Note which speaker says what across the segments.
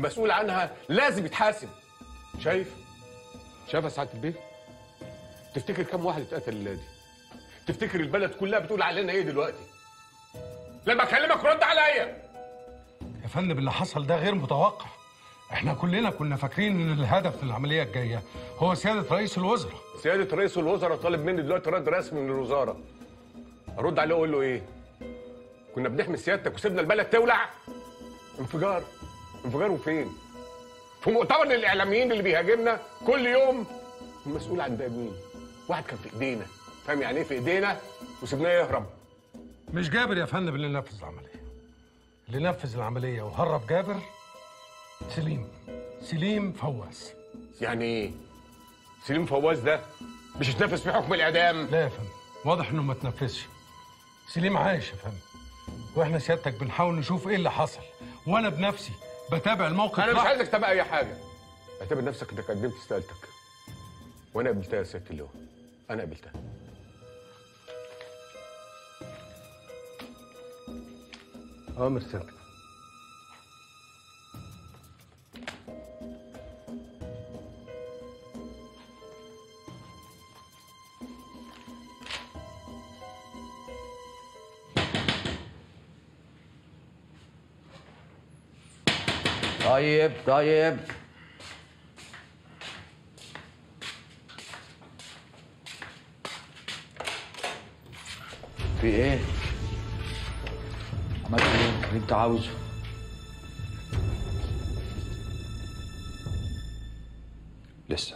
Speaker 1: المسؤول عنها لازم يتحاسب شايف شايف يا سعاده البيه تفتكر كم واحد اتقتل الليله دي تفتكر البلد كلها بتقول علينا ايه دلوقتي لما اكلمك رد عليا
Speaker 2: يا فندم اللي حصل ده غير متوقع احنا كلنا كنا فاكرين ان الهدف من العمليه الجايه هو سياده رئيس الوزراء
Speaker 1: سياده رئيس الوزراء طالب مني دلوقتي رد رسمي من الوزاره ارد عليه واقول له ايه كنا بنحمي سيادتك وسيبنا البلد تولع انفجار انفجار وفين في مؤتمر الاعلاميين اللي بيهاجمنا كل يوم المسؤول عن ده مين واحد كان في ايدينا فاهم يعني ايه في ايدينا وسيبناه يهرب
Speaker 2: مش جابر يا فندم اللي نفذ العمليه اللي نفذ العمليه وهرب جابر سليم سليم فواز
Speaker 1: يعني ايه سليم فواز ده مش اتنفذ في حكم الاعدام
Speaker 2: لا يا فندم واضح انه ما تنفذش سليم عايش يا فندم واحنا سيادتك بنحاول نشوف ايه اللي حصل وانا بنفسي بتابع الموقف
Speaker 1: انا مش
Speaker 2: لحظة.
Speaker 1: عايزك تبقى اي حاجه اعتبر نفسك انك قدمت استقالتك وانا قبلتها يا سياده اللواء انا قبلتها اوامر سيادتك
Speaker 3: طيب طيب في ايه؟ عملت ايه؟ اللي انت عاوزه
Speaker 4: لسه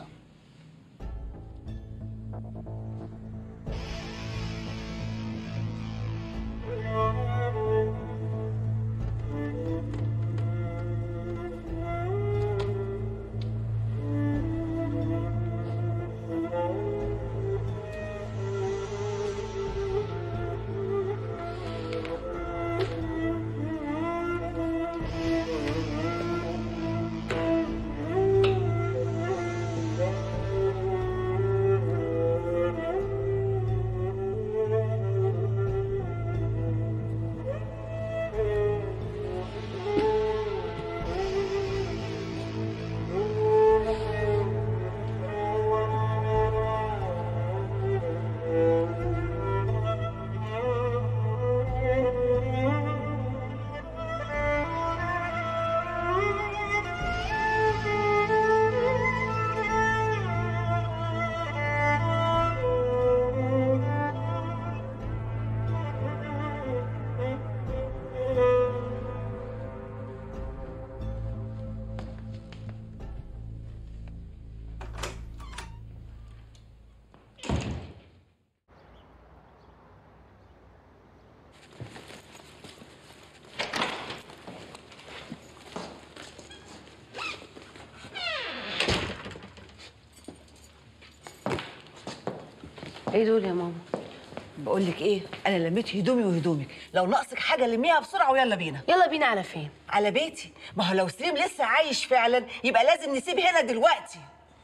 Speaker 5: ايه دول يا ماما
Speaker 6: بقول لك ايه انا لميت هدومي وهدومك لو ناقصك حاجه لميها بسرعه ويلا بينا
Speaker 5: يلا بينا على فين
Speaker 6: على بيتي ما هو لو سليم لسه عايش فعلا يبقى لازم نسيب هنا دلوقتي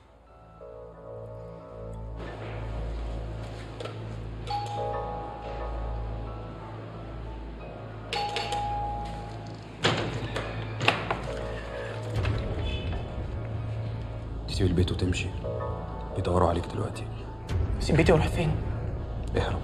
Speaker 4: تسيب البيت وتمشي بيدوروا عليك دلوقتي
Speaker 6: سيب بيتي واروح فين
Speaker 4: اهرب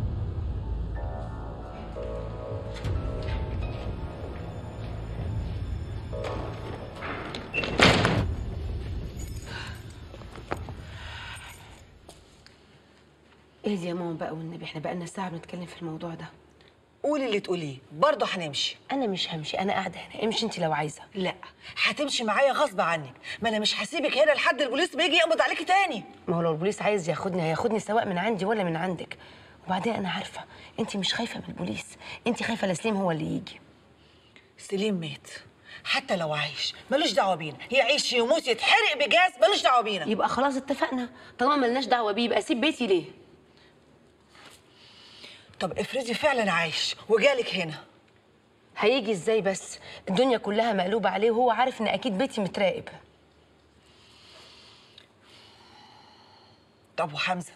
Speaker 5: ايه دي يا ماما بقى والنبي احنا بقالنا ساعه بنتكلم في الموضوع ده
Speaker 6: قولي اللي تقوليه برضه هنمشي
Speaker 5: انا مش همشي انا قاعده هنا امشي انت لو عايزه
Speaker 6: لا هتمشي معايا غصب عنك ما انا مش هسيبك هنا لحد البوليس ما يجي يقبض عليكي تاني
Speaker 5: ما هو لو البوليس عايز ياخدني هياخدني سواء من عندي ولا من عندك وبعدين انا عارفه انت مش خايفه من البوليس انت خايفه لسليم هو اللي يجي
Speaker 6: سليم مات حتى لو عايش ملوش دعوه بينا يعيش يموت يتحرق بجاز ملوش دعوه بينا
Speaker 5: يبقى خلاص اتفقنا طالما ملناش دعوه بيه يبقى سيب بيتي ليه
Speaker 6: طب افرضي فعلا عايش وجالك هنا
Speaker 5: هيجي ازاي بس الدنيا كلها مقلوبه عليه وهو عارف ان اكيد بيتي متراقب
Speaker 6: طب وحمزه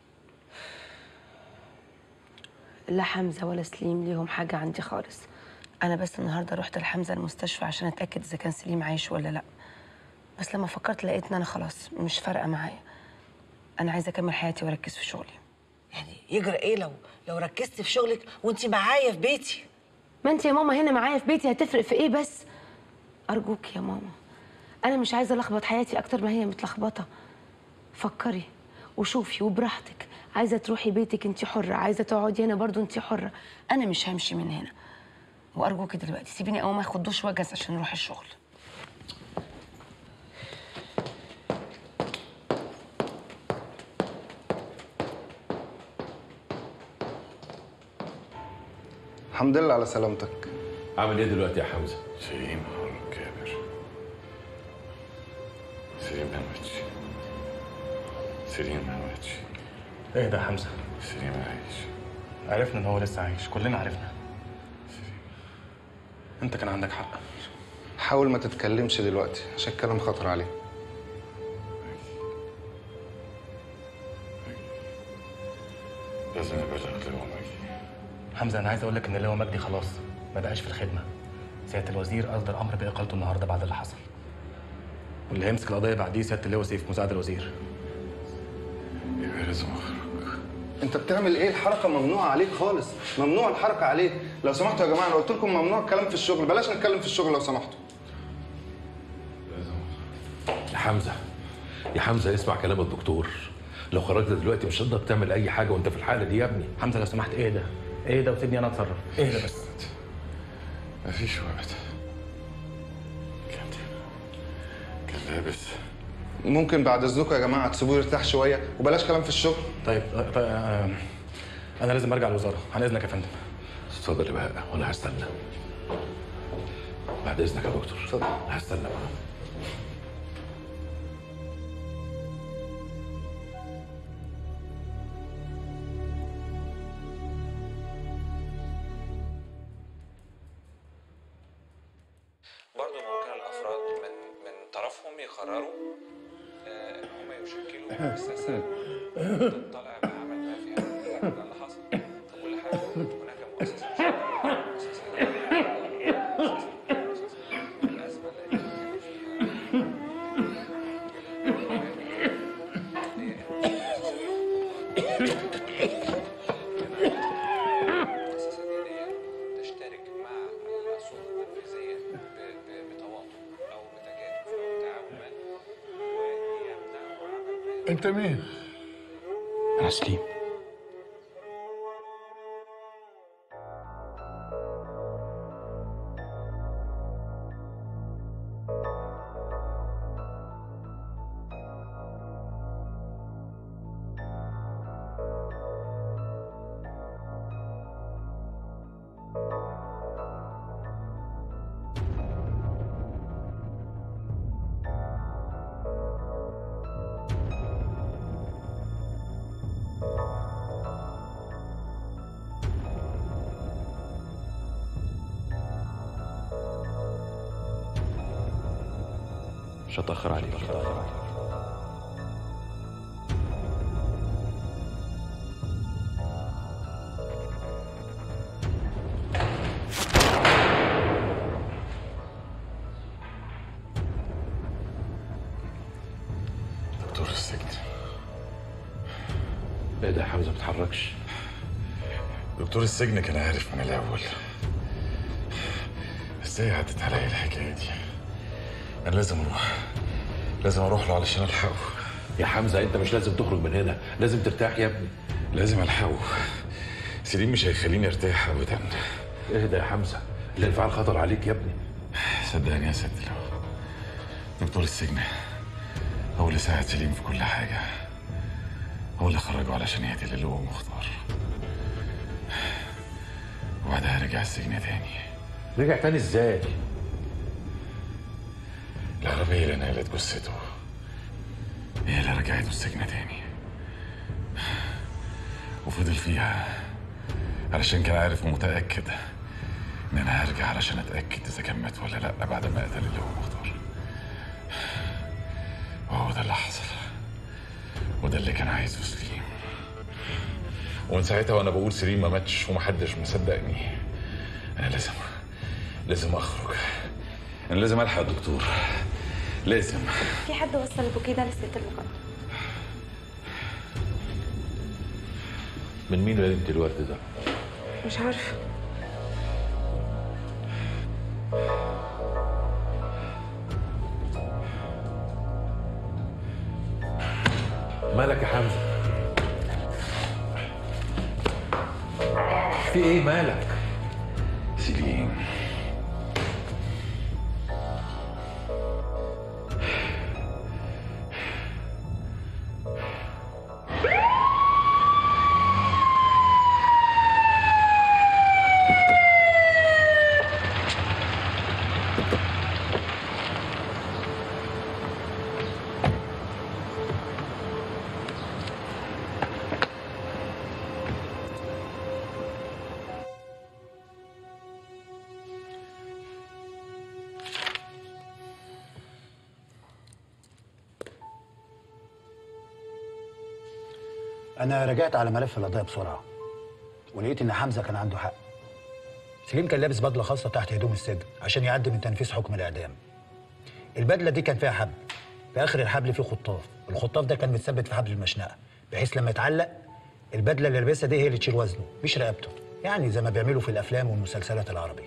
Speaker 5: لا حمزه ولا سليم ليهم حاجه عندي خالص انا بس النهارده رحت لحمزه المستشفى عشان اتاكد اذا كان سليم عايش ولا لا بس لما فكرت لقيت ان انا خلاص مش فارقه معايا انا عايزه اكمل حياتي واركز في شغلي
Speaker 6: يعني يجرى ايه لو لو ركزت في شغلك وانت معايا في بيتي
Speaker 5: ما انت يا ماما هنا معايا في بيتي هتفرق في ايه بس ارجوك يا ماما انا مش عايزه الخبط حياتي اكتر ما هي متلخبطه فكري وشوفي وبراحتك عايزه تروحي بيتك انت حره عايزه تقعدي هنا برضو انت حره انا مش همشي من هنا وارجوك دلوقتي سيبيني اقوم اخد دش واجهز عشان اروح الشغل
Speaker 7: الحمد لله على سلامتك
Speaker 8: عامل ايه دلوقتي يا حمزه؟
Speaker 9: سليم هارون كابر سليم ما ماتش سليم ما ماتش
Speaker 10: ايه ده يا حمزه
Speaker 9: سليم عايش
Speaker 10: عرفنا ان هو لسه عايش كلنا عرفنا انت كان عندك حق
Speaker 7: حاول ما تتكلمش دلوقتي عشان الكلام خطر عليه
Speaker 9: لازم نبلغ لهم مجدي
Speaker 10: حمزه انا عايز اقول لك ان اللواء مجدي خلاص ما بقاش في الخدمه سياده الوزير اصدر امر باقالته النهارده بعد اللي حصل واللي هيمسك القضيه بعديه سياده اللواء سيف مساعد الوزير
Speaker 9: يبقى لازم اخرج
Speaker 7: انت بتعمل ايه الحركه ممنوعه عليك خالص ممنوع الحركه عليك لو سمحتوا يا جماعه انا قلت لكم ممنوع الكلام في الشغل بلاش نتكلم في الشغل لو سمحتوا
Speaker 9: لازم
Speaker 8: يا حمزه يا حمزه اسمع كلام الدكتور لو خرجت دلوقتي مش هتقدر تعمل اي حاجه وانت في الحاله دي يا ابني
Speaker 10: حمزه لو سمحت ايه ده ايه ده وسيبني انا اتصرف ايه ده بس
Speaker 9: مفيش وقت كان كان لابس
Speaker 7: ممكن بعد اذنكم يا جماعه تسيبوه يرتاح شويه وبلاش كلام في الشغل
Speaker 10: طيب طيب آه، انا لازم ارجع الوزاره عن اذنك يا فندم
Speaker 8: اتفضل بقى وانا هستنى بعد اذنك يا دكتور
Speaker 7: اتفضل.
Speaker 8: هستنى بقى
Speaker 11: برضو ممكن الافراد من من طرفهم يقرروا آه، ان هم يشكلوا مؤسسه تطلع بعمل ما فيها لا، ده اللي حصل طب كل حاجه هناك مؤسسه مش مؤسسه الازمه اللي كان فيها المؤسسه الدينيه تشترك مع السلطه التنفيذيه ب- ب- بتواطؤ او بتكاتف او تعاون ما ويمنعوا عمل ما
Speaker 2: انت مين؟
Speaker 4: انا سليم مش هتأخر عليك مش هتأخر عليك
Speaker 9: دكتور السجن
Speaker 8: ايه ده يا حمزه ما بتتحركش
Speaker 9: دكتور السجن كان عارف من الاول ازاي عدت عليا الحكايه دي انا لازم اروح لازم اروح له علشان الحقه
Speaker 8: يا حمزه انت مش لازم تخرج من هنا لازم ترتاح يا ابني
Speaker 9: لازم الحقه سليم مش هيخليني ارتاح ابدا
Speaker 8: ايه ده يا حمزه الانفعال خطر عليك يا ابني
Speaker 9: صدقني يا ست لو دكتور السجن هو اللي ساعد سليم في كل حاجة هو اللي خرجه علشان يقتل اللي هو مختار وبعدها رجع السجن تاني
Speaker 8: رجع تاني ازاي
Speaker 9: العربية اللي نقلت جثته هي اللي رجعته السجن تاني وفضل فيها علشان كان عارف ومتأكد إن أنا هرجع علشان أتأكد إذا كان مات ولا لأ بعد ما قتل اللي هو مختار وهو ده اللي حصل وده اللي كان عايزه سليم ومن ساعتها وأنا بقول سليم ما ماتش ومحدش مصدقني أنا لازم لازم اخرج انا لازم الحق الدكتور لازم
Speaker 12: في حد وصل البوكيه ده للست المقدم
Speaker 8: من مين يا بنت الورد ده؟
Speaker 12: مش عارفه
Speaker 8: مالك يا حمزه؟ في ايه مالك؟
Speaker 9: سليم
Speaker 13: أنا رجعت على ملف القضية بسرعة ولقيت إن حمزة كان عنده حق سليم كان لابس بدلة خاصة تحت هدوم السجن عشان يعدي من تنفيذ حكم الإعدام البدلة دي كان فيها حبل في آخر الحبل فيه خطاف الخطاف ده كان متثبت في حبل المشنقة بحيث لما يتعلق البدلة اللي لابسها دي هي اللي تشيل وزنه مش رقبته يعني زي ما بيعملوا في الأفلام والمسلسلات العربي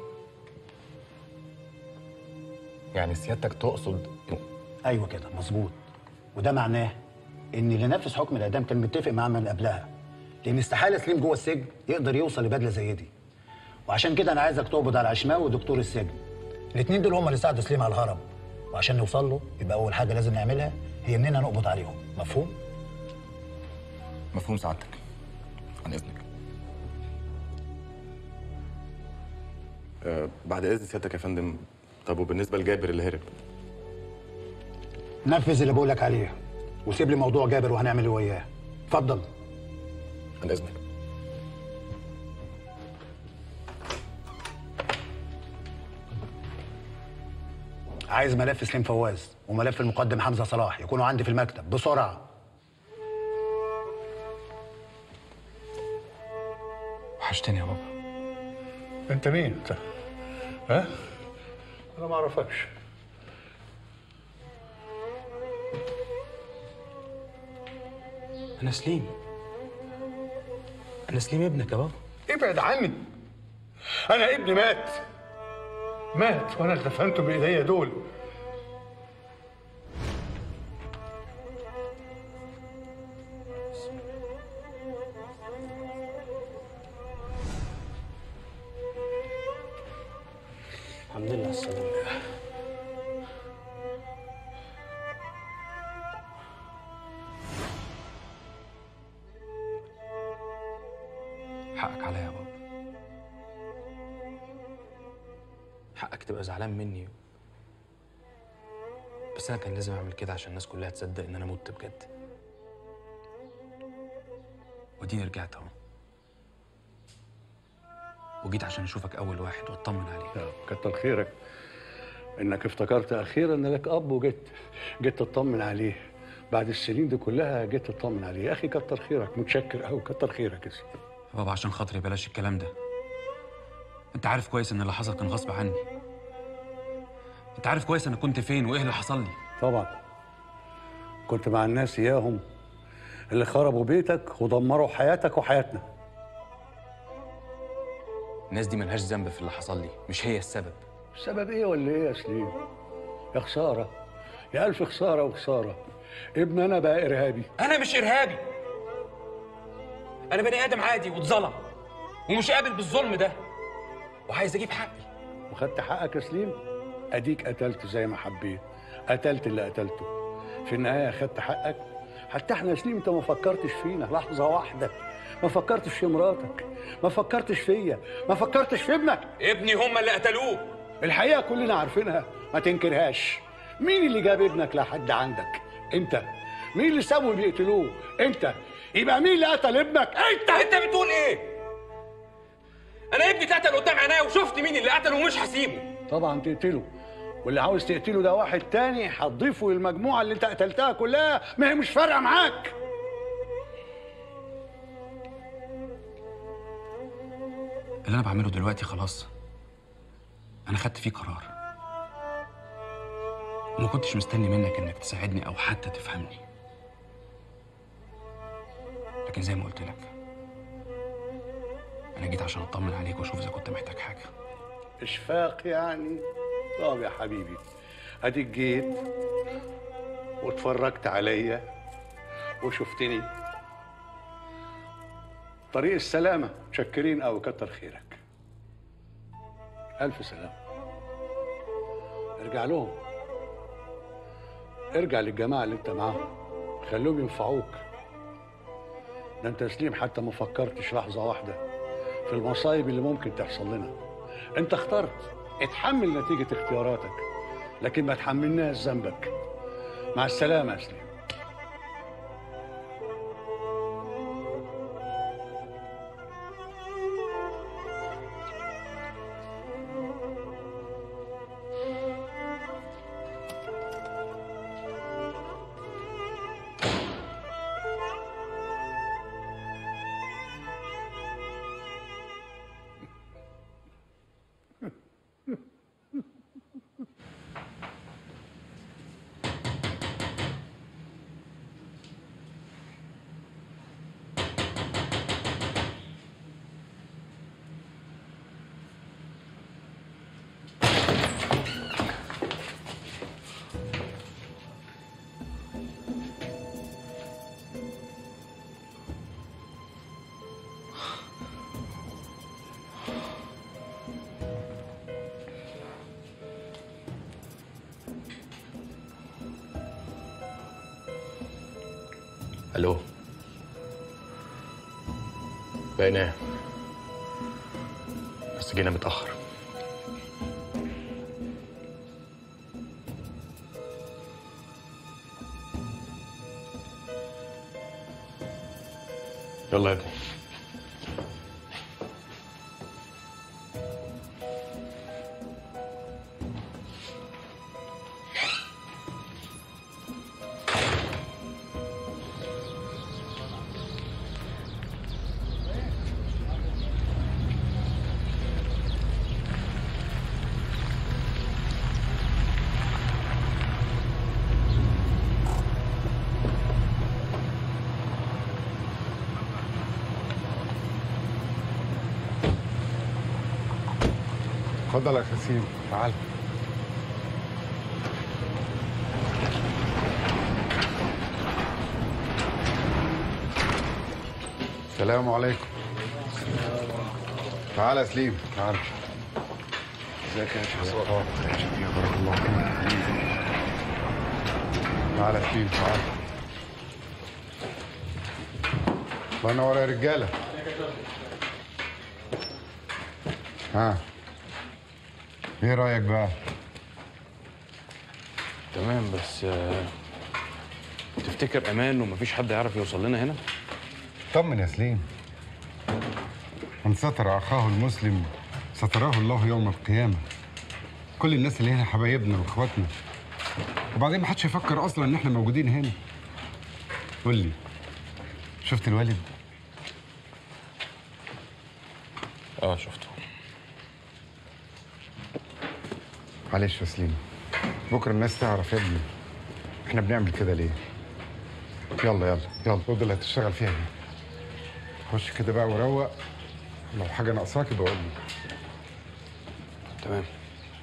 Speaker 10: يعني سيادتك تقصد
Speaker 13: ايوه كده مظبوط وده معناه ان اللي نفذ حكم الاعدام كان متفق معاه من قبلها لان استحاله سليم جوه السجن يقدر يوصل لبدله زي دي وعشان كده انا عايزك تقبض على عشماوي ودكتور السجن الاثنين دول هم اللي ساعدوا سليم على الهرب وعشان نوصل له يبقى اول حاجه لازم نعملها هي اننا نقبض عليهم مفهوم
Speaker 10: مفهوم سعادتك عن اذنك
Speaker 14: آه بعد اذن سيادتك يا فندم طب وبالنسبه لجابر اللي هرب
Speaker 13: نفذ اللي بقول لك عليه وسيب لي موضوع جابر وهنعمل اللي وياه اتفضل
Speaker 14: عن اذنك
Speaker 13: عايز ملف سليم فواز وملف المقدم حمزه صلاح يكونوا عندي في المكتب بسرعه
Speaker 10: وحشتني يا بابا
Speaker 2: انت مين انت؟ ها؟ انا ما اعرفكش
Speaker 4: انا سليم انا سليم ابنك يا بابا
Speaker 2: ابعد عني انا ابني مات مات وانا اللي دفنته بايديا دول
Speaker 4: الحمد لله على السلامه حقك عليا يا بابا حقك تبقى زعلان مني بس انا كان لازم اعمل كده عشان الناس كلها تصدق ان انا مت بجد وديني رجعت اهو وجيت عشان اشوفك اول واحد واطمن عليك
Speaker 2: كتر خيرك انك افتكرت اخيرا ان لك اب وجيت جيت تطمن عليه بعد السنين دي كلها جيت تطمن عليه يا اخي كتر خيرك متشكر قوي كتر خيرك يا سيدي
Speaker 4: يا بابا عشان خاطري بلاش الكلام ده انت عارف كويس ان اللي حصل كان غصب عني انت عارف كويس انا كنت فين وايه اللي حصل لي
Speaker 2: طبعا كنت مع الناس اياهم اللي خربوا بيتك ودمروا حياتك وحياتنا
Speaker 4: الناس دي ملهاش ذنب في اللي حصل لي مش هي السبب
Speaker 2: السبب ايه ولا ايه يا سليم يا خساره يا الف خساره وخساره ابن انا بقى ارهابي
Speaker 4: انا مش ارهابي انا بني ادم عادي واتظلم ومش قابل بالظلم ده وعايز اجيب حقي
Speaker 2: وخدت حقك يا سليم اديك قتلت زي ما حبيت قتلت اللي قتلته في النهايه خدت حقك حتى احنا يا سليم انت ما فكرتش فينا لحظه واحده ما فكرتش في مراتك ما فكرتش فيا ما فكرتش في ابنك
Speaker 4: ابني هم اللي قتلوه
Speaker 2: الحقيقه كلنا عارفينها ما تنكرهاش مين اللي جاب ابنك لحد عندك انت مين اللي سابوا بيقتلوه انت يبقى مين اللي قتل ابنك انت
Speaker 4: انت بتقول ايه انا ابني اتقتل قدام عينيا وشفت مين اللي قتله ومش هسيبه
Speaker 2: طبعا تقتله واللي عاوز تقتله ده واحد تاني هتضيفه للمجموعه اللي انت قتلتها كلها ما هي مش فارقه معاك
Speaker 4: اللي انا بعمله دلوقتي خلاص انا خدت فيه قرار وما كنتش مستني منك انك تساعدني او حتى تفهمني لكن زي ما قلت لك انا جيت عشان اطمن عليك واشوف اذا كنت محتاج حاجه
Speaker 2: اشفاق يعني طب يا حبيبي اديك جيت واتفرجت عليا وشفتني طريق السلامة متشكرين أوي كتر خيرك ألف سلامة ارجع لهم ارجع للجماعة اللي انت معاهم خليهم ينفعوك ده انت يا سليم حتى ما فكرتش لحظة واحدة في المصايب اللي ممكن تحصل لنا انت اخترت اتحمل نتيجة اختياراتك لكن ما تحملناش ذنبك مع السلامة يا سليم
Speaker 10: الو بقينا بس جينا متاخر يلا يا ابني
Speaker 7: اتفضل يا خسيم تعال السلام عليكم تعال يا سليم تعال ازيك يا شيخ بارك الله فيك تعال يا سليم تعال الله ينور يا رجاله ها ايه رايك بقى
Speaker 4: تمام بس آه، تفتكر امان ومفيش حد يعرف يوصل لنا هنا
Speaker 7: طمن يا سليم من ستر اخاه المسلم ستراه الله يوم القيامه كل الناس اللي هنا حبايبنا واخواتنا وبعدين ما حدش يفكر اصلا ان احنا موجودين هنا قول لي شفت الوالد
Speaker 4: اه شفته
Speaker 7: معلش يا سليم بكره الناس تعرف يا ابني احنا بنعمل كده ليه يلا يلا يلا الأوضة اللي هتشتغل فيها دي خش كده بقى وروق لو حاجه ناقصاك يبقى قول لي
Speaker 4: تمام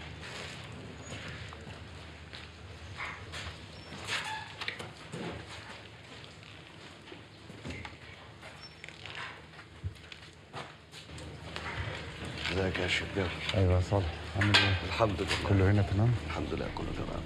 Speaker 15: ازيك يا شباب
Speaker 7: ايوه يا صالح عامل ايه
Speaker 15: الحمد لله
Speaker 7: كله هنا تمام
Speaker 15: الحمد لله كله تمام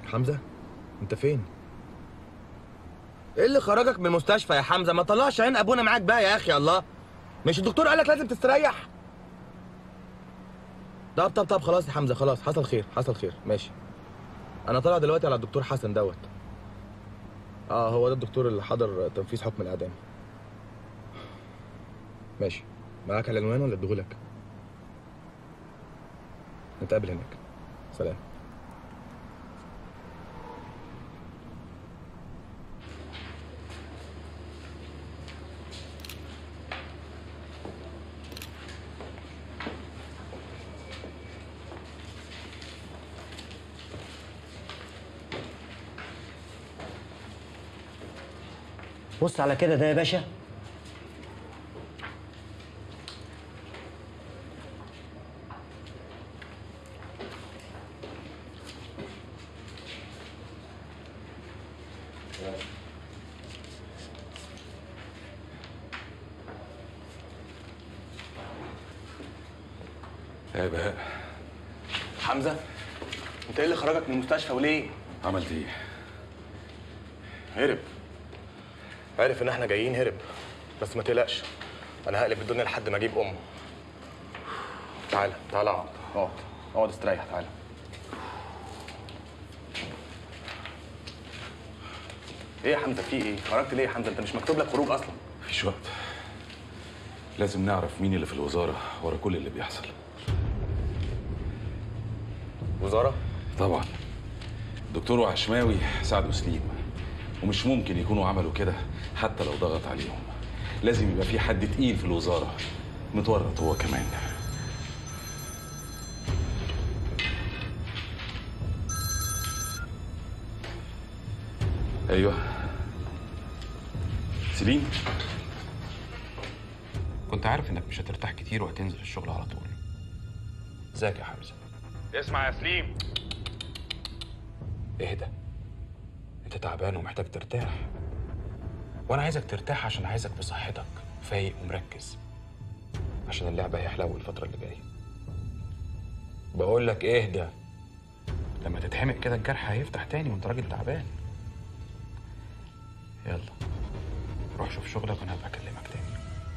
Speaker 10: حمزه انت فين ايه اللي خرجك من المستشفى يا حمزه ما طلعش عين ابونا معاك بقى يا اخي الله مش الدكتور قالك لازم تستريح طب طب طب خلاص يا حمزه خلاص حصل خير حصل خير ماشي انا طالع دلوقتي على الدكتور حسن دوت اه هو ده الدكتور اللي حضر تنفيذ حكم الاعدام ماشي معاك العنوان ولا اديهولك نتقابل هناك سلام
Speaker 16: بص على كده ده يا باشا
Speaker 8: يا بهاء
Speaker 10: حمزه انت ايه اللي خرجك من المستشفى وليه
Speaker 8: عملت ايه؟
Speaker 10: هرب عرف ان احنا جايين هرب بس ما تقلقش انا هقلب الدنيا لحد ما اجيب امه تعالى تعالى اقعد اقعد اقعد استريح تعالى ايه يا حمزه في ايه خرجت ليه يا حمزه انت مش مكتوب لك خروج اصلا
Speaker 8: مفيش وقت لازم نعرف مين اللي في الوزارة ورا كل اللي بيحصل
Speaker 10: وزاره
Speaker 8: طبعا الدكتور وعشماوي ساعدوا سليم ومش ممكن يكونوا عملوا كده حتى لو ضغط عليهم لازم يبقى في حد تقيل في الوزارة متورط هو كمان ايوه سليم
Speaker 4: كنت عارف انك مش هترتاح كتير وهتنزل الشغل على طول ازيك يا حمزه
Speaker 1: اسمع يا سليم
Speaker 4: اهدى انت تعبان ومحتاج ترتاح وانا عايزك ترتاح عشان عايزك بصحتك فايق ومركز عشان اللعبه هيحلو الفتره اللي جايه بقول لك اهدى لما تتحمق كده الجرح هيفتح تاني وانت راجل تعبان يلا روح شوف شغلك وانا هبقى اكلمك تاني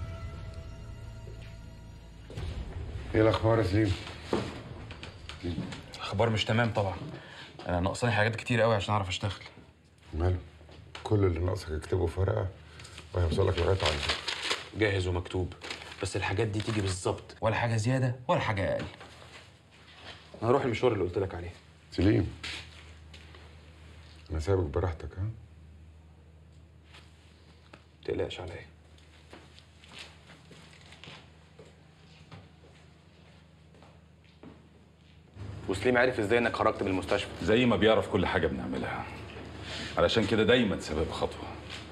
Speaker 7: ايه الاخبار يا سليم؟
Speaker 4: الاخبار مش تمام طبعا انا ناقصاني حاجات كتير قوي عشان اعرف اشتغل
Speaker 7: ماله؟ كل اللي ناقصك اكتبه في ورقه وهيوصلك لغايه عندك
Speaker 4: جاهز ومكتوب بس الحاجات دي تيجي بالظبط ولا حاجه زياده ولا حاجه اقل انا هروح المشوار اللي قلت لك عليه
Speaker 7: سليم انا سايبك براحتك ها؟
Speaker 4: تقلقش عليا
Speaker 10: وسليم عرف ازاي انك خرجت من المستشفى
Speaker 8: زي ما بيعرف كل حاجة بنعملها علشان كده دايما سبب خطوة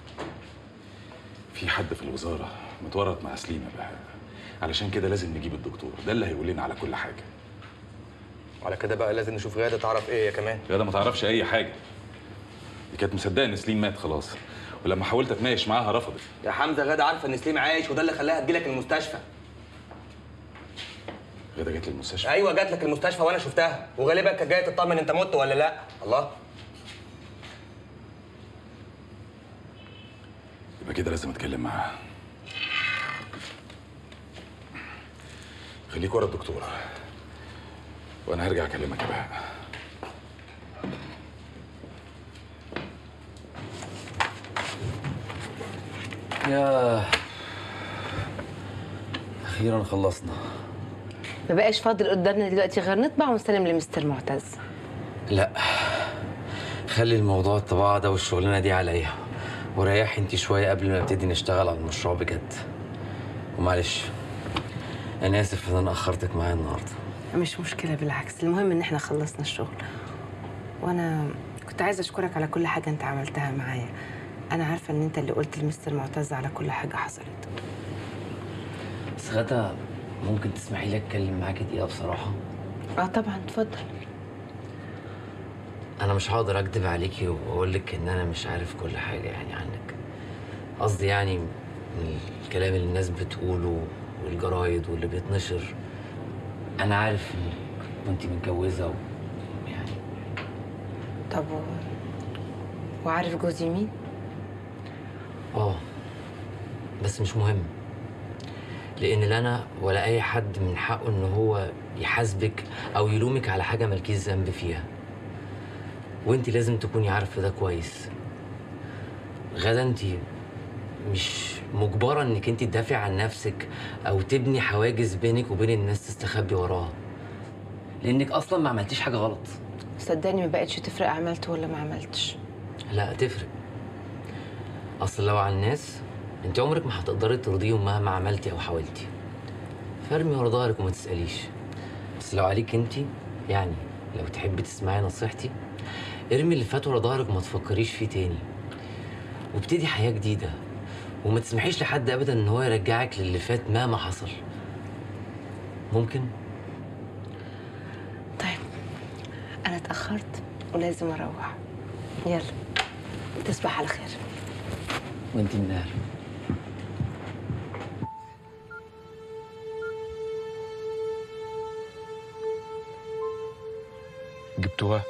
Speaker 8: في حد في الوزارة متورط مع سليم يا بهاء علشان كده لازم نجيب الدكتور ده اللي هيقول لنا على كل حاجة
Speaker 10: وعلى كده بقى لازم نشوف غاده تعرف ايه يا كمان
Speaker 8: غدا ما تعرفش أي حاجة دي كانت مصدقة إن سليم مات خلاص ولما حاولت أتناقش معاها رفضت
Speaker 10: يا حمزه غاده عارفه ان سليم عايش وده اللي خلاها تجيلك المستشفى
Speaker 8: غدا جت المستشفى
Speaker 10: ايوه جات لك المستشفى وانا شفتها وغالبا كانت جايه تطمن انت مت ولا لا الله
Speaker 8: يبقى كده لازم أتكلم معاها خليك ورا الدكتور وأنا هرجع أكلمك يا بهاء
Speaker 3: يا اخيرا خلصنا
Speaker 5: ما بقاش فاضل قدامنا دلوقتي غير نطبع ونسلم لمستر معتز
Speaker 3: لا خلي الموضوع الطباعة ده والشغلانة دي عليا وريحي انت شوية قبل ما ابتدي نشتغل على المشروع بجد ومعلش انا اسف ان انا اخرتك معايا النهارده
Speaker 5: مش مشكلة بالعكس المهم ان احنا خلصنا الشغل وانا كنت عايزة اشكرك على كل حاجة انت عملتها معايا انا عارفة ان انت اللي قلت لمستر معتز على كل حاجة حصلت
Speaker 3: بس غدا ممكن تسمحي لي اتكلم معاكي دقيقة بصراحة
Speaker 5: اه طبعا اتفضل
Speaker 3: انا مش هقدر اكدب عليكي واقول لك ان انا مش عارف كل حاجة يعني عنك قصدي يعني من الكلام اللي الناس بتقوله والجرايد واللي بيتنشر انا عارف انك كنت متجوزة و... يعني
Speaker 5: طب و... وعارف جوزي مين؟
Speaker 3: اه بس مش مهم لان لا انا ولا اي حد من حقه ان هو يحاسبك او يلومك على حاجه مالكيش ذنب فيها وانت لازم تكوني عارفه ده كويس غدا انت مش مجبره انك انت تدافع عن نفسك او تبني حواجز بينك وبين الناس تستخبي وراها لانك اصلا ما عملتيش حاجه غلط
Speaker 5: صدقني ما بقتش تفرق عملت ولا ما عملتش
Speaker 3: لا تفرق اصل لو على الناس انت عمرك ما هتقدري ترضيهم مهما عملتي او حاولتي فارمي ورا ظهرك وما تساليش بس لو عليك انت يعني لو تحبي تسمعي نصيحتي ارمي اللي فات ورا ظهرك وما تفكريش فيه تاني وابتدي حياه جديده وما تسمحيش لحد ابدا ان هو يرجعك للي فات مهما حصل ممكن
Speaker 5: انا اتاخرت ولازم اروح يلا تصبح على خير
Speaker 3: وانت النار
Speaker 4: جبتوها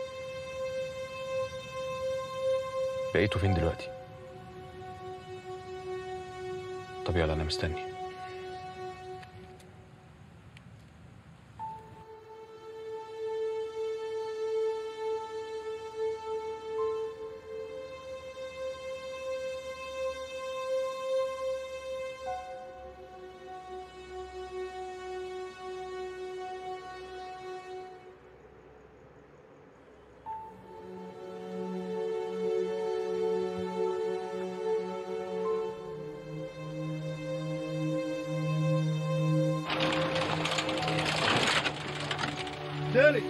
Speaker 4: لقيته فين دلوقتي طب يلا انا مستني
Speaker 2: داري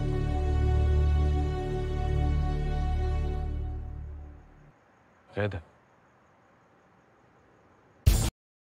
Speaker 4: غادة